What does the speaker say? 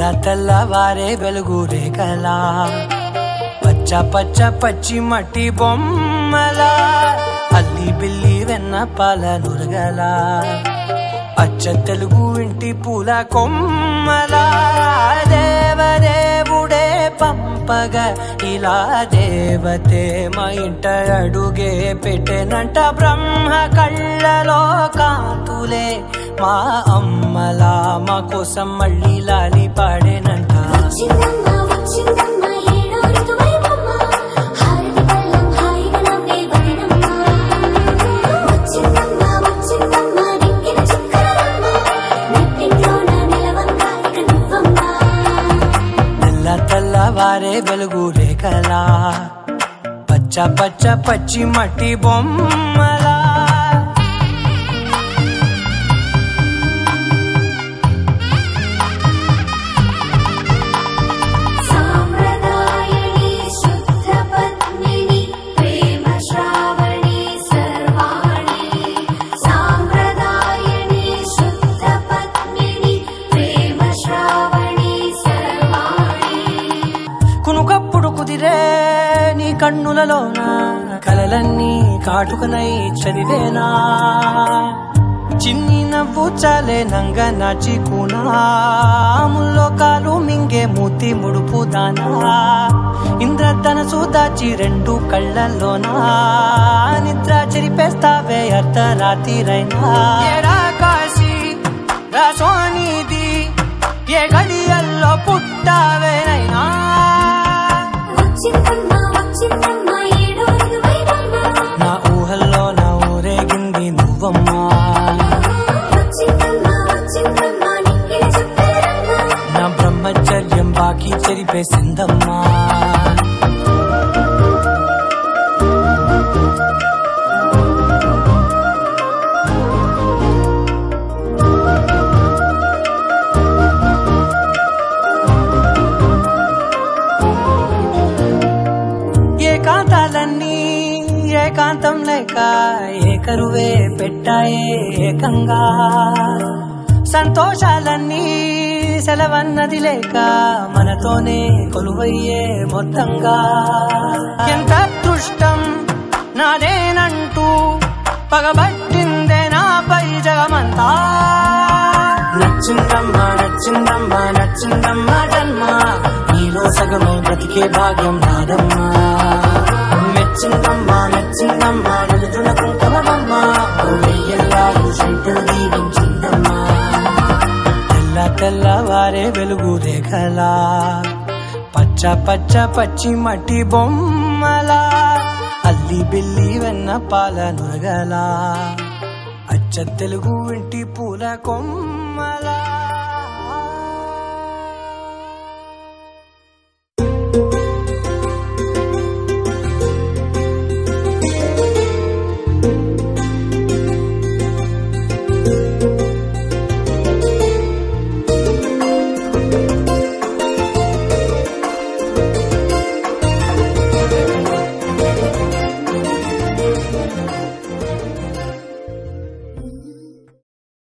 తెల్ల తెల్లవారే వెలుగు రేఖలా పచ్చ పచ్చ పచ్చి మట్టి బొమ్మలా అల్లి బిల్లి వెన్న పాల నురగలా అచ్చ తెలుగు ఇంటి పూల కొమ్మలా దేవదేవుడే పంపగా ఇలా దేవతే మా ఇంట అడుగే పెట్టెనంట బ్రహ్మ కళ్ళలో కాతులే మా అమ్మలా మా కోసం మళ్ళీ లాలి పాడేనంట వచ్చిందమ్మ వచ్చిందమ్మ ఏడో ఋతువైవమ్మ హారతి పళ్ళం హాయిగా నవ్వే వదనమ్మ వచ్చిందమ్మ వచ్చిందమ్మ దిక్కిన చుక్కలమ్మ నెట్టింట్లోన నిలవంగా ఇక నువ్వమ్మ తెల్ల తెల్లవారే వెలుగు రేఖలా పచ్చ పచ్చ పచ్చి మట్టి బొమ్మలా సామ్రదాయని శుద్ధ పద్మిని ప్రేమ శ్రావణి సర్వాణి సామ్రదాయని శుద్ధ పద్మిని ప్రేమ శ్రావణి సర్వాణి కునుకప్పుడు కుదిరే నీ కన్నులలోన కలలన్నీ కాటుకనై చదివేనా చిన్ని నవ్వు చాలే నంగ నాచి కూనాముల్లో కాలు మింగే మూతి ముడుపు దానా ఇంద్రధనసు దాచి రెండు కళ్ళల్లోనా నిద్ర చెరిపేస్తావే అర్ధరాత్రిరైనా ఏడా కాశీ రాసోనిది ఏ గడియల్లో పుట్టావేనైనా వచ్చిందమ్మ వచ్చిందమ్మ ఏడో ఋతువైవమ్మ నా ఊహల్లో నా ఊరేగింది నువ్వమ్మా వచ్చిందమ్మ వచ్చిందమ్మ నిక్కిన చుక్కలమ్మ నా బ్రహ్మచర్యం బాకీ చెరిపేసిందమ్మా ఏకాంతాలన్నీ ఏకాంతం లేక ఏకరువే పెట్టాయే ఏకంగా సంతోషాలన్నీ సెలవన్నది లేక మనతోనే కొలువయ్యే మొత్తంగా ఎంత అదృష్టం నాదేనంటూ పగబట్టిందే నాపై జగమంతా నచ్చిందమ్మా నచ్చిందమ్మా నచ్చిందమ్మా జన్మ నీలో సగమై బ్రతికే భాగ్యం నాదమ్మా మెచ్చిందమ్మా మెచ్చిందమ్మా నలుతున్న కుంకుమమ్మా వెయ్యల్లాలు శంకరు దీవించిందమ్మా తెల్ల తెల్లవారే వెలుగు రేఖలా పచ్చ పచ్చ పచ్చి మట్టి బొమ్మలా అల్లి బిల్లి వెన్న పాల నురగలా అచ్చ తెలుగు ఇంటి పూల కొమ్మలా